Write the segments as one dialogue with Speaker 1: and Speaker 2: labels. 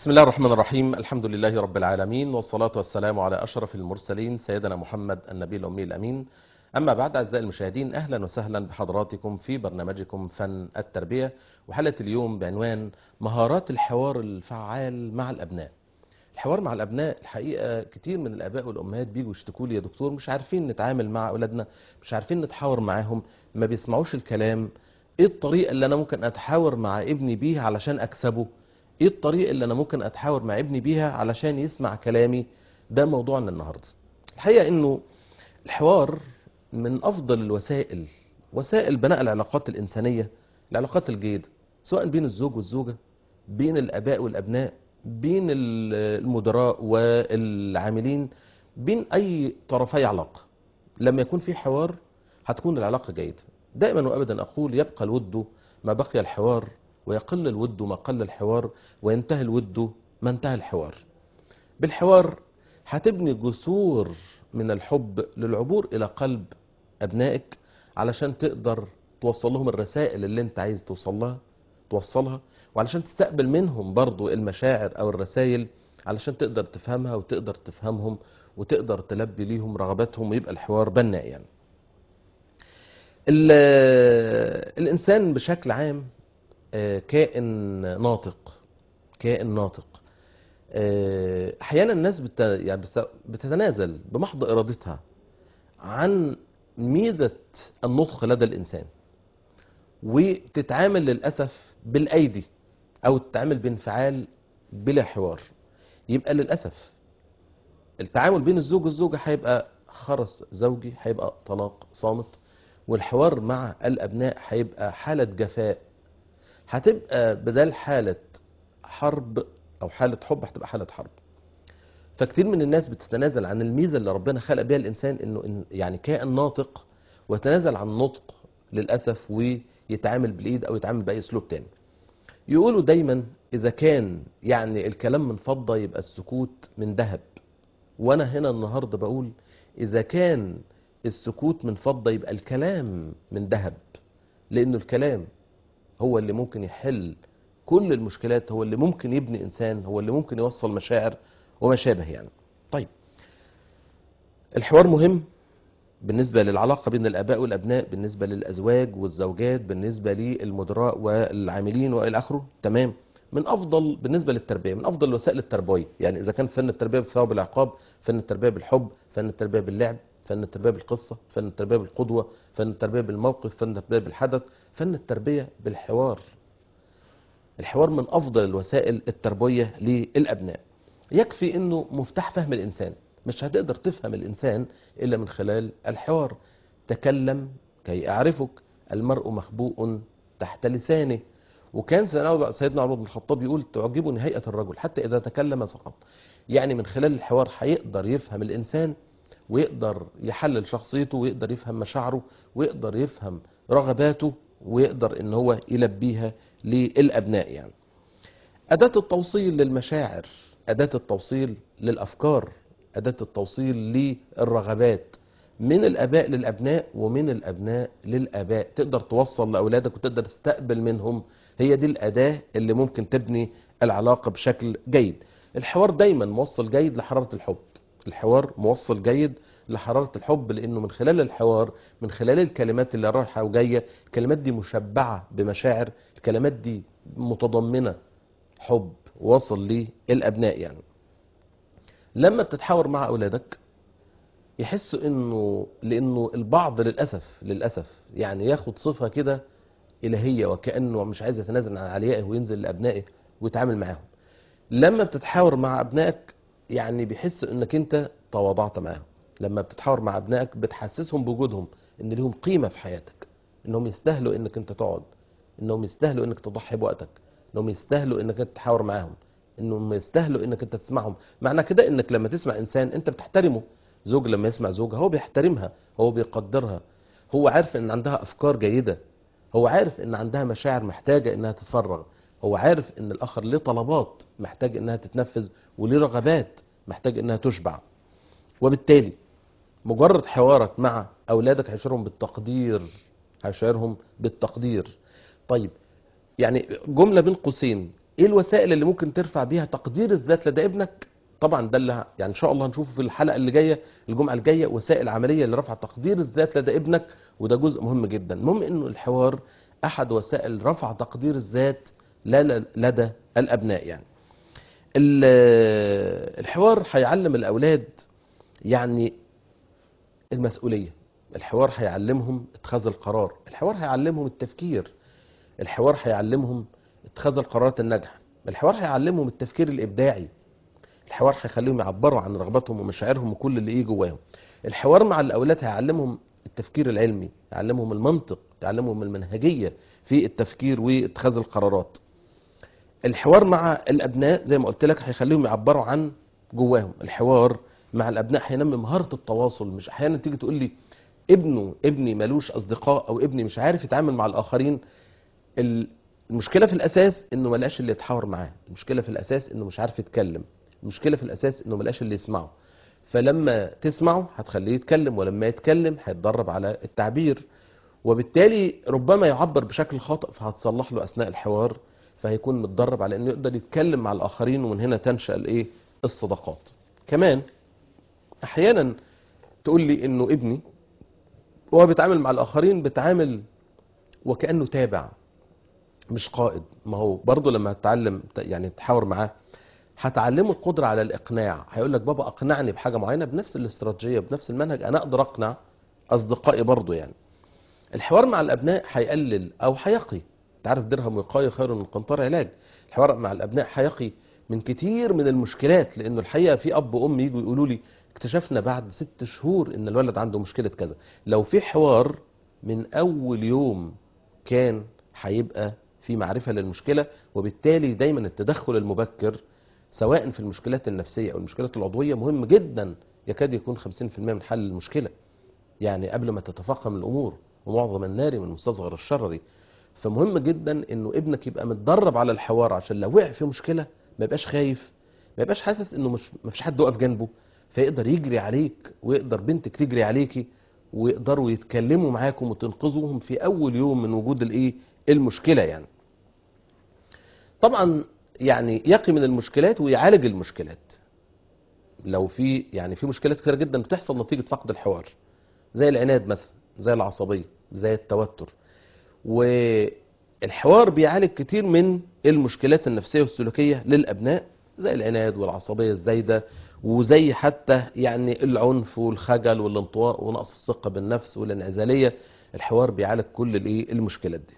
Speaker 1: بسم الله الرحمن الرحيم الحمد لله رب العالمين والصلاة والسلام على أشرف المرسلين سيدنا محمد النبي الأمي الأمين أما بعد أعزائي المشاهدين أهلا وسهلا بحضراتكم في برنامجكم فن التربية وحلقة اليوم بعنوان مهارات الحوار الفعال مع الأبناء الحوار مع الأبناء الحقيقة كتير من الآباء والأمهات بيجوا يشتكوا لي يا دكتور مش عارفين نتعامل مع أولادنا مش عارفين نتحاور معاهم ما بيسمعوش الكلام إيه الطريقة اللي أنا ممكن أتحاور مع ابني بيها علشان أكسبه ايه الطريقة اللي انا ممكن اتحاور مع ابني بيها علشان يسمع كلامي ده موضوعنا النهاردة الحقيقة انه الحوار من افضل الوسائل وسائل بناء العلاقات الانسانية العلاقات الجيدة سواء بين الزوج والزوجة بين الاباء والابناء بين المدراء والعاملين بين اي طرفي علاقة لما يكون في حوار هتكون العلاقة جيدة دائما وابدا اقول يبقى الود ما بقي الحوار ويقل الود ما قل الحوار وينتهي الود ما انتهى الحوار بالحوار هتبني جسور من الحب للعبور الى قلب ابنائك علشان تقدر توصل لهم الرسائل اللي انت عايز توصلها توصلها وعلشان تستقبل منهم برضو المشاعر او الرسائل علشان تقدر تفهمها وتقدر تفهمهم وتقدر تلبي ليهم رغباتهم ويبقى الحوار بناء يعني الانسان بشكل عام كائن ناطق كائن ناطق احيانا الناس بت... يعني بتتنازل بمحض ارادتها عن ميزه النطق لدى الانسان وتتعامل للاسف بالايدي او تتعامل بانفعال بلا حوار يبقى للاسف التعامل بين الزوج والزوجه هيبقى خرس زوجي هيبقى طلاق صامت والحوار مع الابناء هيبقى حاله جفاء هتبقى بدل حالة حرب أو حالة حب هتبقى حالة حرب فكتير من الناس بتتنازل عن الميزة اللي ربنا خلق بيها الإنسان إنه يعني كائن ناطق ويتنازل عن النطق للأسف ويتعامل بالإيد أو يتعامل بأي أسلوب تاني يقولوا دايما إذا كان يعني الكلام من فضة يبقى السكوت من ذهب وأنا هنا النهاردة بقول إذا كان السكوت من فضة يبقى الكلام من ذهب لأنه الكلام هو اللي ممكن يحل كل المشكلات هو اللي ممكن يبني انسان هو اللي ممكن يوصل مشاعر وما شابه يعني طيب الحوار مهم بالنسبة للعلاقة بين الآباء والأبناء بالنسبة للأزواج والزوجات بالنسبة للمدراء والعاملين وإلى آخره تمام من أفضل بالنسبة للتربية من أفضل الوسائل التربوية يعني إذا كان فن التربية بالثواب والعقاب فن التربية بالحب فن التربية باللعب فن التربية بالقصة فن التربية بالقدوة فن التربية بالموقف فن التربية بالحدث فن التربية بالحوار الحوار من أفضل الوسائل التربوية للأبناء يكفي أنه مفتاح فهم الإنسان مش هتقدر تفهم الإنسان إلا من خلال الحوار تكلم كي أعرفك المرء مخبوء تحت لسانه وكان سيدنا عمر بن الخطاب يقول تعجبني هيئة الرجل حتى إذا تكلم سقط يعني من خلال الحوار هيقدر يفهم الإنسان ويقدر يحلل شخصيته ويقدر يفهم مشاعره ويقدر يفهم رغباته ويقدر ان هو يلبيها للابناء يعني اداة التوصيل للمشاعر اداة التوصيل للافكار اداة التوصيل للرغبات من الاباء للابناء ومن الابناء للاباء تقدر توصل لاولادك وتقدر تستقبل منهم هي دي الاداة اللي ممكن تبني العلاقة بشكل جيد الحوار دايما موصل جيد لحرارة الحب الحوار موصل جيد لحرارة الحب لأنه من خلال الحوار من خلال الكلمات اللي رايحة وجاية الكلمات دي مشبعة بمشاعر الكلمات دي متضمنة حب وصل للأبناء يعني لما بتتحاور مع أولادك يحسوا انه لانه البعض للاسف للاسف يعني ياخد صفه كده الهيه وكانه مش عايز يتنازل عن عليائه وينزل لابنائه ويتعامل معاهم لما بتتحاور مع ابنائك يعني بيحس انك انت تواضعت معاهم لما بتتحاور مع ابنائك بتحسسهم بوجودهم ان ليهم قيمه في حياتك انهم يستاهلوا انك انت تقعد انهم يستاهلوا انك تضحي بوقتك انهم يستاهلوا انك انت تحاور معاهم انهم يستاهلوا انك انت تسمعهم معنى كده انك لما تسمع انسان انت بتحترمه زوج لما يسمع زوجها هو بيحترمها هو بيقدرها هو عارف ان عندها افكار جيده هو عارف ان عندها مشاعر محتاجه انها تتفرغ هو عارف ان الاخر ليه طلبات محتاج انها تتنفذ وليه رغبات محتاج انها تشبع وبالتالي مجرد حوارك مع اولادك هيشعرهم بالتقدير هيشعرهم بالتقدير طيب يعني جمله بين قوسين ايه الوسائل اللي ممكن ترفع بيها تقدير الذات لدى ابنك طبعا ده اللي يعني ان شاء الله هنشوفه في الحلقه اللي جايه الجمعه الجايه وسائل عمليه لرفع تقدير الذات لدى ابنك وده جزء مهم جدا المهم انه الحوار احد وسائل رفع تقدير الذات لا لا- لدى الابناء يعني ال- الحوار هيعلم الاولاد يعني المسؤوليه الحوار هيعلمهم اتخاذ القرار الحوار هيعلمهم التفكير الحوار هيعلمهم اتخاذ القرارات الناجحه الحوار هيعلمهم التفكير الابداعي الحوار هيخليهم يعبروا عن رغباتهم ومشاعرهم وكل اللي ايه جواهم الحوار مع الاولاد هيعلمهم التفكير العلمي يعلمهم المنطق يعلمهم المنهجيه في التفكير واتخاذ القرارات الحوار مع الابناء زي ما قلت لك هيخليهم يعبروا عن جواهم الحوار مع الابناء هينمي مهاره التواصل مش احيانا تيجي تقول لي ابنه ابني ملوش اصدقاء او ابني مش عارف يتعامل مع الاخرين ال- المشكله في الاساس انه ملقاش اللي يتحاور معاه المشكله في الاساس انه مش عارف يتكلم المشكله في الاساس انه ملقاش اللي يسمعه فلما تسمعه هتخليه يتكلم ولما يتكلم هيتدرب على التعبير وبالتالي ربما يعبر بشكل خاطئ فهتصلح له اثناء الحوار فهيكون متدرب على انه يقدر يتكلم مع الاخرين ومن هنا تنشا الايه الصداقات كمان احيانا تقول لي انه ابني وهو بيتعامل مع الاخرين بيتعامل وكانه تابع مش قائد ما هو برضه لما هتتعلم يعني تحاور معاه هتعلمه القدره على الاقناع هيقول لك بابا اقنعني بحاجه معينه بنفس الاستراتيجيه بنفس المنهج انا اقدر اقنع اصدقائي برضه يعني الحوار مع الابناء هيقلل او هيقي انت عارف درهم وقايه خير من قنطار علاج الحوار مع الابناء هيقي من كتير من المشكلات لانه الحقيقه في اب وام يجوا يقولوا لي اكتشفنا بعد ست شهور ان الولد عنده مشكله كذا لو في حوار من اول يوم كان هيبقى في معرفه للمشكله وبالتالي دايما التدخل المبكر سواء في المشكلات النفسيه او المشكلات العضويه مهم جدا يكاد يكون 50% من حل المشكله يعني قبل ما تتفاقم الامور ومعظم النار من مستصغر الشرر فمهم جدا انه ابنك يبقى متدرب على الحوار عشان لو وقع في مشكله ما يبقاش خايف ما يبقاش حاسس انه مش ما فيش حد واقف جنبه فيقدر يجري عليك ويقدر بنتك تجري عليكي ويقدروا يتكلموا معاكم وتنقذوهم في اول يوم من وجود الايه المشكله يعني طبعا يعني يقي من المشكلات ويعالج المشكلات لو في يعني في مشكلات كتير جدا بتحصل نتيجه فقد الحوار زي العناد مثلا زي العصبيه زي التوتر والحوار بيعالج كتير من المشكلات النفسيه والسلوكيه للابناء زي العناد والعصبيه الزايده وزي حتى يعني العنف والخجل والانطواء ونقص الثقه بالنفس والانعزاليه الحوار بيعالج كل الايه المشكلات دي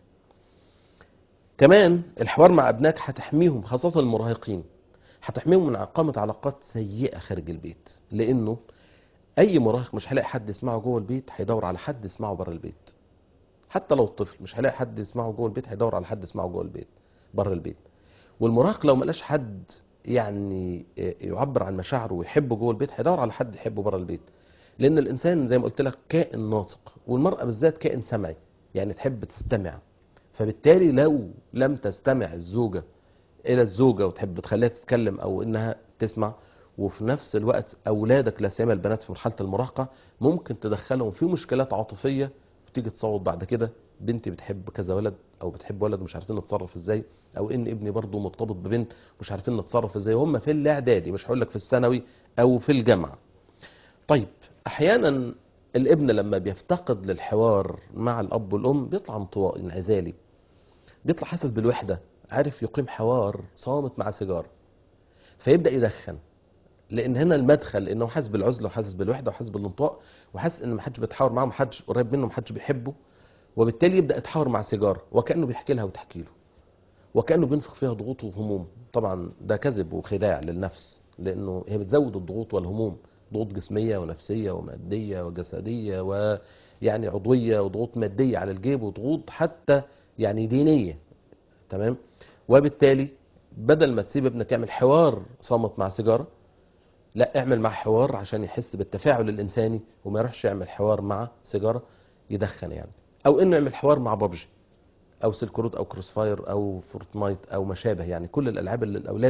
Speaker 1: كمان الحوار مع ابنائك هتحميهم خاصه المراهقين هتحميهم من اقامه علاقات سيئه خارج البيت لانه اي مراهق مش هيلاقي حد يسمعه جوه البيت هيدور على حد يسمعه بره البيت حتى لو الطفل مش هيلاقي حد يسمعه جوه البيت هيدور على حد يسمعه جوه البيت بره البيت والمراهق لو ملاش حد يعني يعبر عن مشاعره ويحبه جوه البيت هيدور على حد يحبه بره البيت لان الانسان زي ما قلت لك كائن ناطق والمراه بالذات كائن سمعي يعني تحب تستمع فبالتالي لو لم تستمع الزوجه الى الزوجه وتحب تخليها تتكلم او انها تسمع وفي نفس الوقت اولادك لا سيما البنات في مرحله المراهقه ممكن تدخلهم في مشكلات عاطفيه وتيجي تصوت بعد كده بنتي بتحب كذا ولد او بتحب ولد مش عارفين نتصرف ازاي او ان ابني برضه مرتبط ببنت مش عارفين نتصرف ازاي هم في الاعدادي مش هقول لك في الثانوي او في الجامعه طيب احيانا الابن لما بيفتقد للحوار مع الاب والام بيطلع انطوائي انعزالي بيطلع حاسس بالوحده عارف يقيم حوار صامت مع سيجاره فيبدا يدخن لان هنا المدخل انه حاسس بالعزله وحاسس بالوحده وحاسس بالانطواء وحاسس ان محدش بيتحاور معاه محدش قريب منه محدش بيحبه وبالتالي يبدا يتحاور مع سيجاره وكانه بيحكي لها وتحكي له وكانه بينفخ فيها ضغوط وهموم طبعا ده كذب وخداع للنفس لانه هي بتزود الضغوط والهموم ضغوط جسميه ونفسيه وماديه وجسديه ويعني عضويه وضغوط ماديه على الجيب وضغوط حتى يعني دينيه تمام وبالتالي بدل ما تسيب ابنك يعمل حوار صامت مع سيجاره لا اعمل معاه حوار عشان يحس بالتفاعل الانساني وما يروحش يعمل حوار مع سيجاره يدخن يعني او انه يعمل حوار مع بابجي او سلك رود او كروس فاير او فورتنايت او ما شابه يعني كل الالعاب اللي الاولاد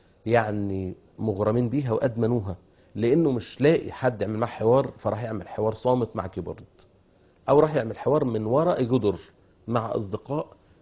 Speaker 1: يعني مغرمين بيها وادمنوها لانه مش لاقي حد يعمل معاه حوار فراح يعمل حوار صامت مع كيبورد او راح يعمل حوار من وراء جدر مع اصدقاء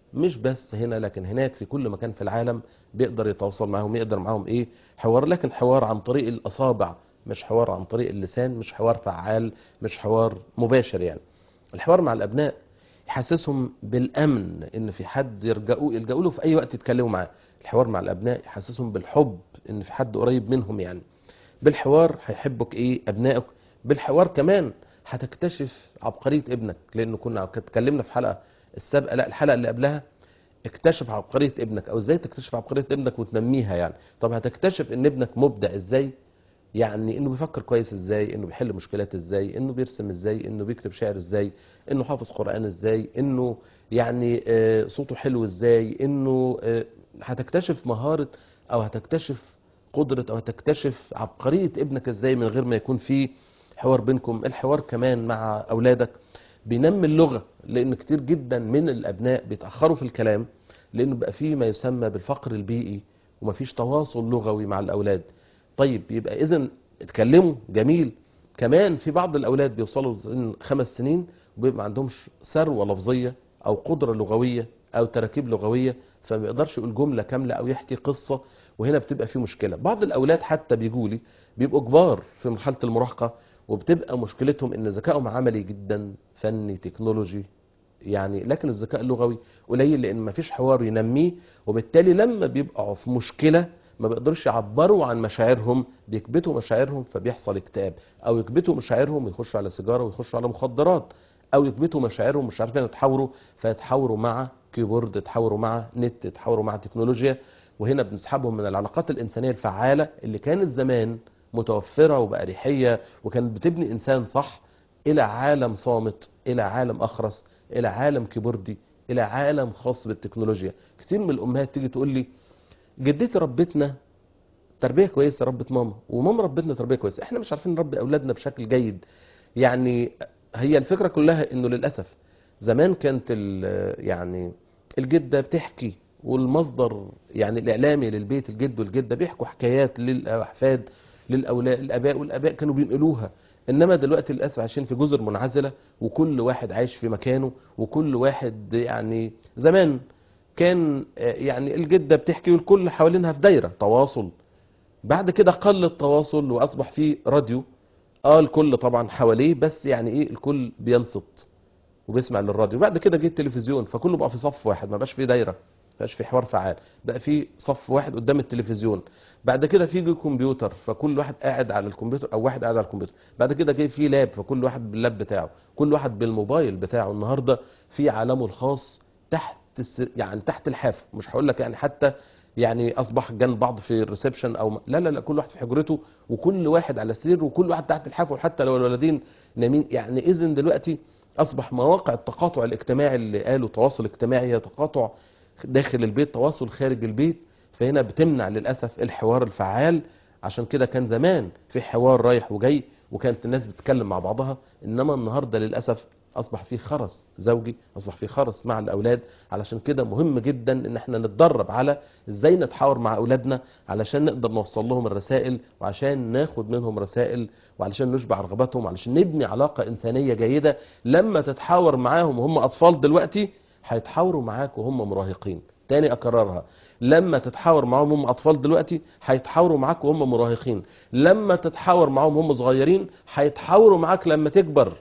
Speaker 1: مش بس هنا لكن هناك في كل مكان في العالم بيقدر يتواصل معاهم يقدر معاهم ايه حوار لكن حوار عن طريق الاصابع مش حوار عن طريق اللسان مش حوار فعال مش حوار مباشر يعني الحوار مع الابناء يحسسهم بالامن ان في حد يرجعوا يلجأوا له في اي وقت يتكلموا معاه الحوار مع الابناء يحسسهم بالحب ان في حد قريب منهم يعني بالحوار هيحبك ايه ابنائك بالحوار كمان هتكتشف عبقرية ابنك لانه كنا اتكلمنا في حلقة السابقة لا الحلقة اللي قبلها اكتشف عبقرية ابنك او ازاي تكتشف عبقرية ابنك وتنميها يعني طب هتكتشف ان ابنك مبدع ازاي يعني انه بيفكر كويس ازاي انه بيحل مشكلات ازاي انه بيرسم ازاي انه بيكتب شعر ازاي انه حافظ قرآن ازاي انه يعني آه، صوته حلو ازاي انه آه، هتكتشف مهارة او هتكتشف قدرة او هتكتشف عبقرية ابنك ازاي من غير ما يكون في حوار بينكم الحوار كمان مع اولادك بينمي اللغة لان كتير جدا من الابناء بيتأخروا في الكلام لانه بقى فيه ما يسمى بالفقر البيئي ومفيش تواصل لغوي مع الاولاد طيب يبقى اذا اتكلموا جميل كمان في بعض الاولاد بيوصلوا سن خمس سنين وبيبقى ما عندهمش ثروه لفظيه او قدره لغويه او تراكيب لغويه فما يقدرش يقول جمله كامله او يحكي قصه وهنا بتبقى في مشكله بعض الاولاد حتى بيجوا لي بيبقوا كبار في مرحله المراهقه وبتبقى مشكلتهم ان ذكائهم عملي جدا فني تكنولوجي يعني لكن الذكاء اللغوي قليل لان مفيش حوار ينميه وبالتالي لما بيبقوا في مشكله ما بيقدرش يعبروا عن مشاعرهم بيكبتوا مشاعرهم فبيحصل اكتئاب او يكبتوا مشاعرهم ويخشوا على سيجاره ويخشوا على مخدرات او يكبتوا مشاعرهم مش عارفين يتحاوروا فيتحاوروا مع كيبورد يتحاوروا مع نت يتحاوروا مع تكنولوجيا وهنا بنسحبهم من العلاقات الانسانيه الفعاله اللي كانت زمان متوفره وبأريحيه وكانت بتبني انسان صح الى عالم صامت الى عالم اخرس الى عالم كيبوردي الى عالم خاص بالتكنولوجيا كتير من الامهات تيجي تقول لي جدتي ربتنا تربيه كويسه ربت ماما وماما ربتنا تربيه كويسه احنا مش عارفين نربي اولادنا بشكل جيد يعني هي الفكره كلها انه للاسف زمان كانت ال- يعني الجده بتحكي والمصدر يعني الاعلامي للبيت الجد والجده بيحكوا حكايات للاحفاد للاولاد الاباء والاباء كانوا بينقلوها انما دلوقتي للاسف عايشين في جزر منعزله وكل واحد عايش في مكانه وكل واحد يعني زمان كان آه، يعني الجده بتحكي والكل حوالينها في دايره تواصل بعد كده قل التواصل واصبح فيه راديو اه الكل طبعا حواليه بس يعني ايه الكل بينصت وبيسمع للراديو بعد كده جه التلفزيون فكله بقى في صف واحد ما بقاش فيه دايره ما بقاش في حوار فعال بقى في صف واحد قدام التلفزيون بعد كده في جه كمبيوتر فكل واحد قاعد على الكمبيوتر او واحد قاعد على الكمبيوتر بعد كده جه في لاب فكل واحد باللاب بتاعه كل واحد بالموبايل بتاعه النهارده في عالمه الخاص تحت الس... يعني تحت الحاف مش هقول لك يعني حتى يعني اصبح جنب بعض في الريسبشن او لا لا لا كل واحد في حجرته وكل واحد على سرير وكل واحد تحت الحاف وحتى لو الولدين نايمين يعني اذن دلوقتي اصبح مواقع التقاطع الاجتماعي اللي قالوا تواصل اجتماعي هي تقاطع داخل البيت تواصل خارج البيت فهنا بتمنع للاسف الحوار الفعال عشان كده كان زمان في حوار رايح وجاي وكانت الناس بتتكلم مع بعضها انما النهارده للاسف اصبح في خرس زوجي اصبح في خرس مع الاولاد علشان كده مهم جدا ان احنا نتدرب على ازاي نتحاور مع اولادنا علشان نقدر نوصل لهم الرسائل وعشان ناخد منهم رسائل وعلشان نشبع رغباتهم علشان نبني علاقة انسانية جيدة لما تتحاور معاهم وهم اطفال دلوقتي هيتحاوروا معاك وهم مراهقين تاني اكررها لما تتحاور معاهم هم اطفال دلوقتي هيتحاوروا معاك وهم مراهقين لما تتحاور معاهم هم صغيرين هيتحاوروا معاك لما تكبر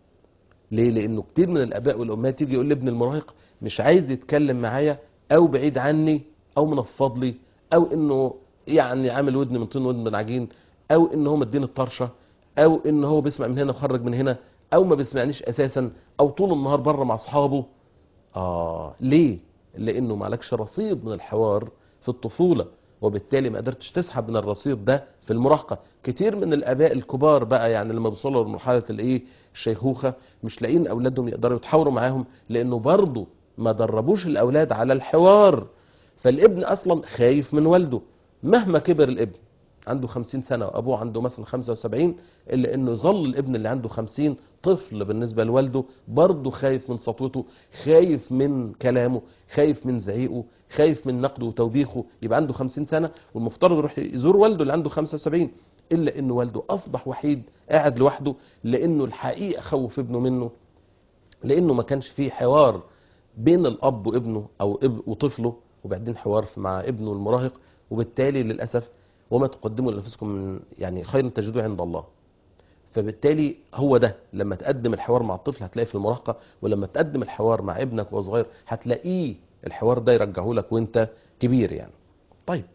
Speaker 1: ليه لانه كتير من الاباء والامهات يجي يقول لابن المراهق مش عايز يتكلم معايا او بعيد عني او منفض لي او انه يعني عامل ودن من طين ودن من عجين او ان هو مديني الطرشه او ان هو بيسمع من هنا وخرج من هنا او ما بيسمعنيش اساسا او طول النهار بره مع اصحابه اه ليه لانه معلكش رصيد من الحوار في الطفوله وبالتالي ما قدرتش تسحب من الرصيد ده في المراهقه كتير من الاباء الكبار بقى يعني لما بيوصلوا لمرحله الايه الشيخوخه مش لاقيين اولادهم يقدروا يتحاوروا معاهم لانه برضه ما دربوش الاولاد على الحوار فالابن اصلا خايف من والده مهما كبر الابن عنده 50 سنة وأبوه عنده مثلا 75 إلا إنه يظل الابن اللي عنده 50 طفل بالنسبة لوالده برضه خايف من سطوته خايف من كلامه خايف من زعيقه خايف من نقده وتوبيخه يبقى عنده 50 سنة والمفترض يروح يزور والده اللي عنده 75 إلا إن والده أصبح وحيد قاعد لوحده لأنه الحقيقة خوف ابنه منه لأنه ما كانش فيه حوار بين الاب وابنه او اب وطفله وبعدين حوار مع ابنه المراهق وبالتالي للاسف وما تقدموا لانفسكم من يعني خير تجدوه عند الله فبالتالي هو ده لما تقدم الحوار مع الطفل هتلاقيه في المراهقه ولما تقدم الحوار مع ابنك وهو صغير هتلاقيه الحوار ده يرجعه لك وانت كبير يعني طيب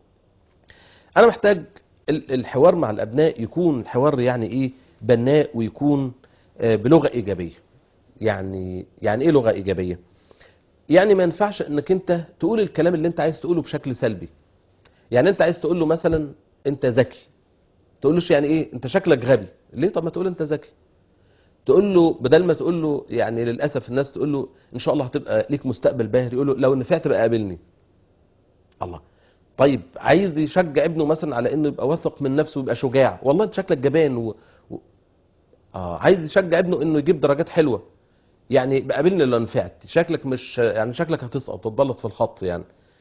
Speaker 1: انا محتاج ال- الحوار مع الابناء يكون الحوار يعني ايه بناء ويكون آه، بلغه ايجابيه يعني يعني ايه لغه ايجابيه يعني ما ينفعش انك انت تقول الكلام اللي انت عايز تقوله بشكل سلبي يعني انت عايز تقول له مثلا انت ذكي تقولوش يعني ايه انت شكلك غبي ليه طب ما تقول انت ذكي تقول له بدل ما تقول له يعني للاسف الناس تقول له ان شاء الله هتبقى ليك مستقبل باهر يقول له لو نفعت بقى قابلني الله طيب عايز يشجع ابنه مثلا على انه يبقى واثق من نفسه ويبقى شجاع والله انت شكلك جبان و... و... آه عايز يشجع ابنه انه يجيب درجات حلوه يعني يبقى قابلني لو نفعت شكلك مش يعني شكلك هتسقط تتبلط في الخط يعني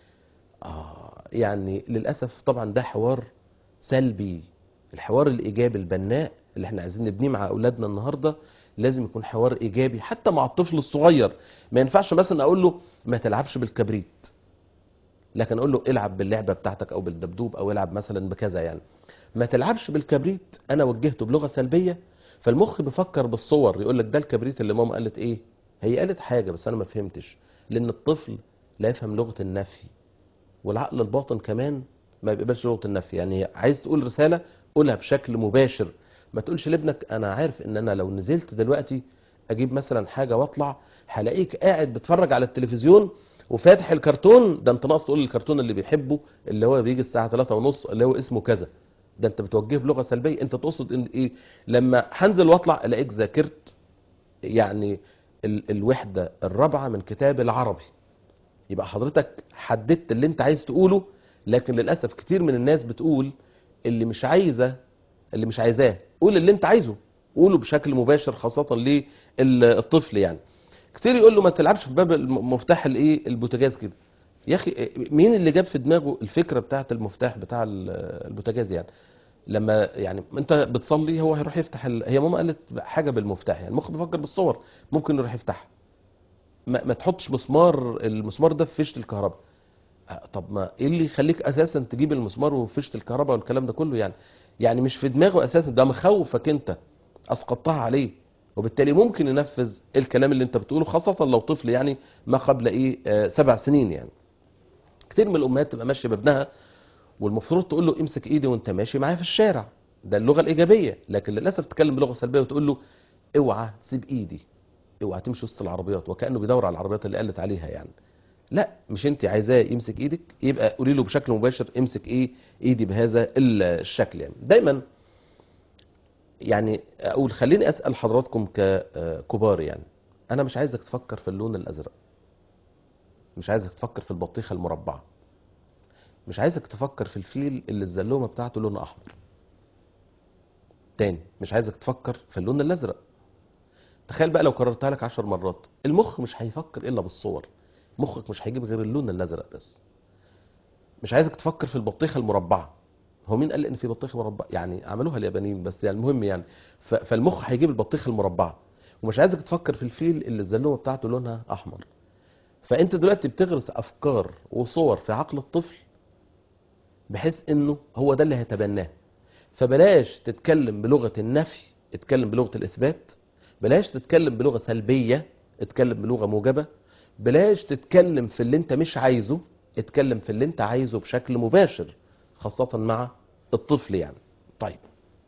Speaker 1: آه يعني للأسف طبعا ده حوار سلبي الحوار الإيجابي البناء اللي احنا عايزين نبنيه مع أولادنا النهاردة لازم يكون حوار إيجابي حتى مع الطفل الصغير ما ينفعش مثلا أقول له ما تلعبش بالكبريت لكن أقول له العب باللعبة بتاعتك أو بالدبدوب أو العب مثلا بكذا يعني ما تلعبش بالكبريت أنا وجهته بلغة سلبية فالمخ بيفكر بالصور يقول لك ده الكبريت اللي ماما قالت إيه هي قالت حاجة بس أنا ما فهمتش لأن الطفل لا يفهم لغة النفي والعقل الباطن كمان ما بيقبلش لغه النفي يعني عايز تقول رساله قولها بشكل مباشر ما تقولش لابنك انا عارف ان انا لو نزلت دلوقتي اجيب مثلا حاجه واطلع هلاقيك قاعد بتتفرج على التلفزيون وفاتح الكرتون ده انت ناقص تقول الكرتون اللي بيحبه اللي هو بيجي الساعه 3 ونص اللي هو اسمه كذا ده انت بتوجهه بلغه سلبيه انت تقصد ان ايه لما هنزل واطلع الاقيك ذاكرت يعني ال الوحده الرابعه من كتاب العربي يبقى حضرتك حددت اللي انت عايز تقوله لكن للاسف كتير من الناس بتقول اللي مش عايزه اللي مش عايزاه قول اللي انت عايزه قوله بشكل مباشر خاصه للطفل يعني كتير يقول له ما تلعبش في باب الم- مفتاح الايه البوتاجاز كده يا اخي مين اللي جاب في دماغه الفكره بتاعه المفتاح بتاع ال- البوتاجاز يعني لما يعني انت بتصلي هو هيروح يفتح ال... هي ماما قالت حاجه بالمفتاح يعني المخ بيفكر بالصور ممكن يروح يفتحها ما, ما تحطش مسمار المسمار ده في فيشه الكهرباء آه، طب ما ايه اللي يخليك اساسا تجيب المسمار وفي فيشه الكهرباء والكلام ده كله يعني يعني مش في دماغه اساسا ده مخوفك انت اسقطتها عليه وبالتالي ممكن ينفذ الكلام اللي انت بتقوله خاصه لو طفل يعني ما قبل ايه آه سبع سنين يعني كتير من الامهات تبقى ماشيه بابنها والمفروض تقول له امسك ايدي وانت ماشي معايا في الشارع ده اللغه الايجابيه لكن للاسف تتكلم بلغه سلبيه وتقول له اوعى سيب ايدي اوعى تمشي وسط العربيات وكانه بيدور على العربيات اللي قالت عليها يعني لا مش انت عايزاه يمسك ايدك يبقى قولي له بشكل مباشر امسك ايه ايدي بهذا ال- الشكل يعني دايما يعني اقول خليني اسال حضراتكم ككبار يعني انا مش عايزك تفكر في اللون الازرق مش عايزك تفكر في البطيخه المربعه مش عايزك تفكر في الفيل اللي الزلومه بتاعته لون احمر تاني مش عايزك تفكر في اللون الازرق تخيل بقى لو كررتها لك عشر مرات المخ مش هيفكر الا بالصور مخك مش هيجيب غير اللون الازرق بس مش عايزك تفكر في البطيخه المربعه هو مين قال ان في بطيخه مربعه يعني عملوها اليابانيين بس يعني المهم يعني ف- فالمخ هيجيب البطيخه المربعه ومش عايزك تفكر في الفيل اللي الزلومه بتاعته لونها احمر فانت دلوقتي بتغرس افكار وصور في عقل الطفل بحيث انه هو ده اللي هيتبناه فبلاش تتكلم بلغه النفي اتكلم بلغه الاثبات بلاش تتكلم بلغه سلبيه اتكلم بلغه موجبه بلاش تتكلم في اللي انت مش عايزه اتكلم في اللي انت عايزه بشكل مباشر خاصة مع الطفل يعني طيب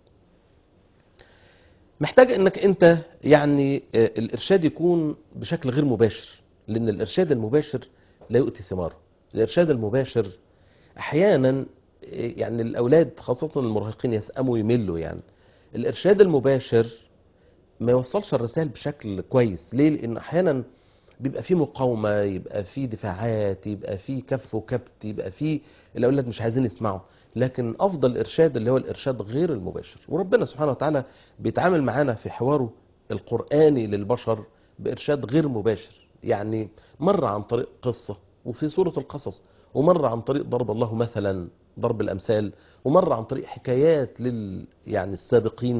Speaker 1: محتاج انك انت يعني آه، الارشاد يكون بشكل غير مباشر لان الارشاد المباشر لا يؤتي ثماره الارشاد المباشر احيانا آه، يعني الاولاد خاصة المراهقين يسأموا يملوا يعني الارشاد المباشر ما يوصلش الرسائل بشكل كويس ليه لان احيانا بيبقى فيه مقاومه يبقى فيه دفاعات يبقى فيه كف وكبت يبقى فيه الاولاد مش عايزين يسمعوا لكن افضل ارشاد اللي هو الارشاد غير المباشر وربنا سبحانه وتعالى بيتعامل معانا في حواره القراني للبشر بارشاد غير مباشر يعني مره عن طريق قصه وفي سوره القصص ومره عن طريق ضرب الله مثلا ضرب الامثال ومره عن طريق حكايات لل يعني السابقين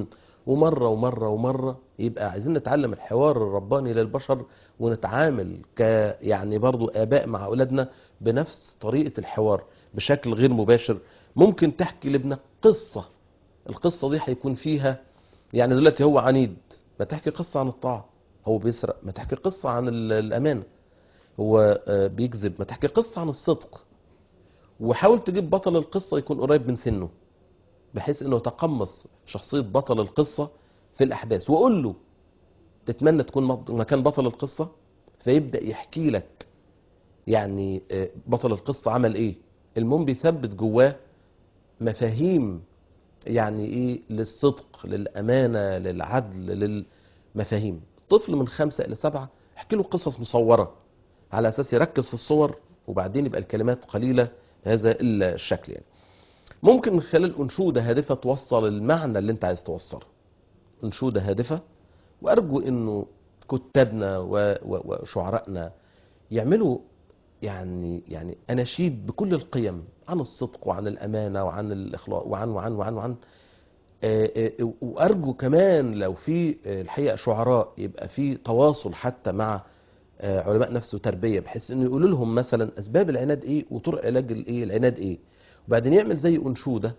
Speaker 1: ومرة ومرة ومرة يبقى عايزين نتعلم الحوار الرباني للبشر ونتعامل ك يعني برضو آباء مع أولادنا بنفس طريقة الحوار بشكل غير مباشر ممكن تحكي لابنك قصة القصة دي هيكون فيها يعني دلوقتي هو عنيد ما تحكي قصة عن الطاعة هو بيسرق ما تحكي قصة عن ال- الأمانة هو آه، بيكذب ما تحكي قصة عن الصدق وحاول تجيب بطل القصة يكون قريب من سنه بحيث انه يتقمص شخصية بطل القصة في الأحداث وقول له تتمنى تكون مط- مكان بطل القصة فيبدأ يحكي لك يعني آه، بطل القصة عمل ايه المهم بيثبت جواه مفاهيم يعني ايه للصدق للأمانة للعدل للمفاهيم طفل من خمسة إلى سبعة احكي له قصص مصورة على أساس يركز في الصور وبعدين يبقى الكلمات قليلة بهذا الشكل يعني ممكن من خلال أنشودة هادفة توصل المعنى اللي انت عايز توصله أنشودة هادفة وأرجو أنه كتابنا و- و- وشعرائنا يعملوا يعني يعني أناشيد بكل القيم عن الصدق وعن الأمانة وعن الإخلاص وعن وعن وعن وعن آه، آه، وأرجو كمان لو في آه، الحقيقة شعراء يبقى في تواصل حتى مع آه، علماء نفس وتربية بحيث انه يقولوا لهم مثلا اسباب العناد ايه وطرق علاج الايه العناد ايه وبعدين يعمل زي انشودة